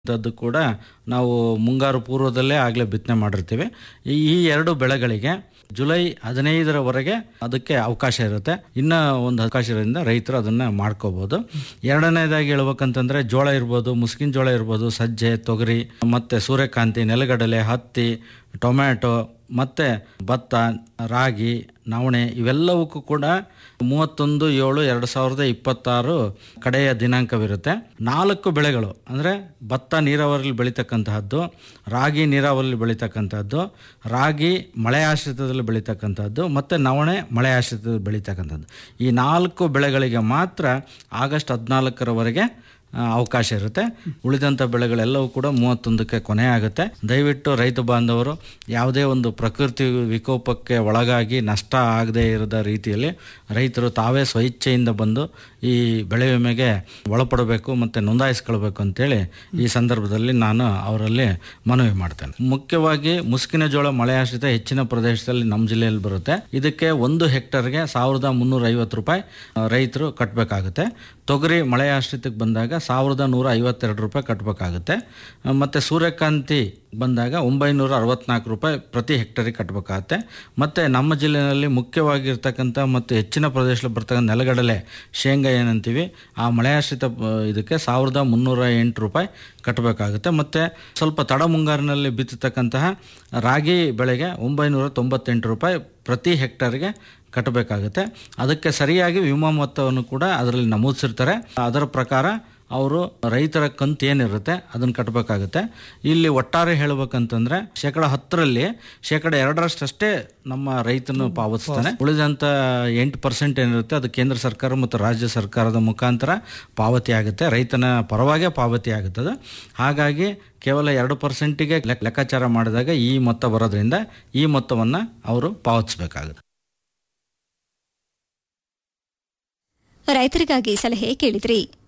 ದ್ದು ಕೂಡ ನಾವು ಮುಂಗಾರು ಪೂರ್ವದಲ್ಲೇ ಆಗಲೇ ಬಿತ್ತನೆ ಮಾಡಿರ್ತೀವಿ ಈ ಈ ಎರಡು ಬೆಳೆಗಳಿಗೆ ಜುಲೈ ಹದಿನೈದರವರೆಗೆ ಅದಕ್ಕೆ ಅವಕಾಶ ಇರುತ್ತೆ ಇನ್ನು ಒಂದು ಅವಕಾಶ ಇರೋದ್ರಿಂದ ರೈತರು ಅದನ್ನು ಮಾಡ್ಕೋಬೋದು ಎರಡನೇದಾಗಿ ಹೇಳ್ಬೇಕಂತಂದ್ರೆ ಜೋಳ ಇರ್ಬೋದು ಮುಸ್ಕಿನ ಜೋಳ ಇರ್ಬೋದು ಸಜ್ಜೆ ತೊಗರಿ ಮತ್ತು ಸೂರ್ಯಕಾಂತಿ ನೆಲಗಡಲೆ ಹತ್ತಿ ಟೊಮ್ಯಾಟೊ ಮತ್ತು ಭತ್ತ ರಾಗಿ ನವಣೆ ಇವೆಲ್ಲವಕ್ಕೂ ಕೂಡ ಮೂವತ್ತೊಂದು ಏಳು ಎರಡು ಸಾವಿರದ ಇಪ್ಪತ್ತಾರು ಕಡೆಯ ದಿನಾಂಕವಿರುತ್ತೆ ನಾಲ್ಕು ಬೆಳೆಗಳು ಅಂದರೆ ಭತ್ತ ನೀರಾವರಿಯಲ್ಲಿ ಬೆಳೀತಕ್ಕಂತಹದ್ದು ರಾಗಿ ನೀರಾವರಿಯಲ್ಲಿ ಬೆಳೀತಕ್ಕಂಥದ್ದು ರಾಗಿ ಮಳೆ ಆಶ್ರಿತದಲ್ಲಿ ಬೆಳೀತಕ್ಕಂಥದ್ದು ಮತ್ತು ನವಣೆ ಮಳೆ ಆಶ್ರಿತದಲ್ಲಿ ಬೆಳೀತಕ್ಕಂಥದ್ದು ಈ ನಾಲ್ಕು ಬೆಳೆಗಳಿಗೆ ಮಾತ್ರ ಆಗಸ್ಟ್ ಹದಿನಾಲ್ಕರವರೆಗೆ ಆ, ಅವಕಾಶ ಇರುತ್ತೆ ಉಳಿದಂಥ ಬೆಳೆಗಳೆಲ್ಲವೂ ಕೂಡ ಮೂವತ್ತೊಂದಕ್ಕೆ ಕೊನೆ ಆಗುತ್ತೆ ದಯವಿಟ್ಟು ರೈತ ಬಾಂಧವರು ಯಾವುದೇ ಒಂದು ಪ್ರಕೃತಿ ವಿಕೋಪಕ್ಕೆ ಒಳಗಾಗಿ ನಷ್ಟ ಆಗದೇ ಇರದ ರೀತಿಯಲ್ಲಿ ರೈತರು ತಾವೇ ಸ್ವಇಚ್ಛೆಯಿಂದ ಬಂದು ಈ ಬೆಳೆ ವಿಮೆಗೆ ಒಳಪಡಬೇಕು ಮತ್ತು ನೋಂದಾಯಿಸ್ಕೊಳ್ಬೇಕು ಅಂತೇಳಿ ಈ ಸಂದರ್ಭದಲ್ಲಿ ನಾನು ಅವರಲ್ಲಿ ಮನವಿ ಮಾಡ್ತೇನೆ ಮುಖ್ಯವಾಗಿ ಮುಸ್ಕಿನ ಜೋಳ ಮಳೆ ಆಶ್ರಿತ ಹೆಚ್ಚಿನ ಪ್ರದೇಶದಲ್ಲಿ ನಮ್ಮ ಜಿಲ್ಲೆಯಲ್ಲಿ ಬರುತ್ತೆ ಇದಕ್ಕೆ ಒಂದು ಹೆಕ್ಟರ್ಗೆ ಸಾವಿರದ ಮುನ್ನೂರ ಐವತ್ತು ರೂಪಾಯಿ ಆ, ರೈತರು ಕಟ್ಟಬೇಕಾಗುತ್ತೆ ತೊಗರಿ ಮಳೆ ಆಶ್ರಿತಕ್ಕೆ ಬಂದಾಗ ಸಾವಿರದ ನೂರ ಐವತ್ತೆರಡು ರೂಪಾಯಿ ಕಟ್ಟಬೇಕಾಗುತ್ತೆ ಮತ್ತು ಸೂರ್ಯಕಾಂತಿ ಬಂದಾಗ ಒಂಬೈನೂರ ಅರವತ್ನಾಲ್ಕು ರೂಪಾಯಿ ಪ್ರತಿ ಹೆಕ್ಟರಿಗೆ ಕಟ್ಟಬೇಕಾಗತ್ತೆ ಮತ್ತು ನಮ್ಮ ಜಿಲ್ಲೆಯಲ್ಲಿ ಮುಖ್ಯವಾಗಿರ್ತಕ್ಕಂಥ ಮತ್ತು ಹೆಚ್ಚಿನ ಪ್ರದೇಶದಲ್ಲಿ ಬರ್ತಕ್ಕಂಥ ನೆಲಗಡಲೆ ಶೇಂಗಾ ಏನಂತೀವಿ ಆ ಮಳೆ ಆಶ್ರಿತ ಆ, ಇದಕ್ಕೆ ಸಾವಿರದ ಮುನ್ನೂರ ಎಂಟು ರೂಪಾಯಿ ಕಟ್ಟಬೇಕಾಗುತ್ತೆ ಮತ್ತು ಸ್ವಲ್ಪ ತಡ ಮುಂಗಾರಿನಲ್ಲಿ ಬಿತ್ತತಕ್ಕಂತಹ ರಾಗಿ ಬೆಳೆಗೆ ಒಂಬೈನೂರ ತೊಂಬತ್ತೆಂಟು ರೂಪಾಯಿ ಪ್ರತಿ ಹೆಕ್ಟರ್ಗೆ ಕಟ್ಟಬೇಕಾಗುತ್ತೆ ಅದಕ್ಕೆ ಸರಿಯಾಗಿ ವಿಮಾ ಮೊತ್ತವನ್ನು ಕೂಡ ಅದರಲ್ಲಿ ನಮೂದಿಸಿರ್ತಾರೆ ಅದರ ಪ್ರಕಾರ ಅವರು ರೈತರ ಕಂತು ಏನಿರುತ್ತೆ ಅದನ್ನು ಕಟ್ಟಬೇಕಾಗುತ್ತೆ ಇಲ್ಲಿ ಒಟ್ಟಾರೆ ಹೇಳ್ಬೇಕಂತಂದ್ರೆ ಶೇಕಡ ಹತ್ತರಲ್ಲಿ ಶೇಕಡ ಎರಡರಷ್ಟಷ್ಟೇ ನಮ್ಮ ರೈತನು ಪಾವತಿಸ್ತಾನೆ ಉಳಿದಂಥ ಎಂಟು ಪರ್ಸೆಂಟ್ ಏನಿರುತ್ತೆ ಅದು ಕೇಂದ್ರ ಸರ್ಕಾರ ಮತ್ತು ರಾಜ್ಯ ಸರ್ಕಾರದ ಮುಖಾಂತರ ಪಾವತಿ ಆಗುತ್ತೆ ರೈತನ ಪರವಾಗೇ ಪಾವತಿ ಆಗುತ್ತದೆ ಹಾಗಾಗಿ ಕೇವಲ ಎರಡು ಪರ್ಸೆಂಟಿಗೆ ಲೆಕ್ಕಾಚಾರ ಮಾಡಿದಾಗ ಈ ಮೊತ್ತ ಬರೋದ್ರಿಂದ ಈ ಮೊತ್ತವನ್ನು ಅವರು ಪಾವತಿಸಬೇಕಾಗುತ್ತೆ ರೈತರಿಗಾಗಿ ಸಲಹೆ ಕೇಳಿದ್ರಿ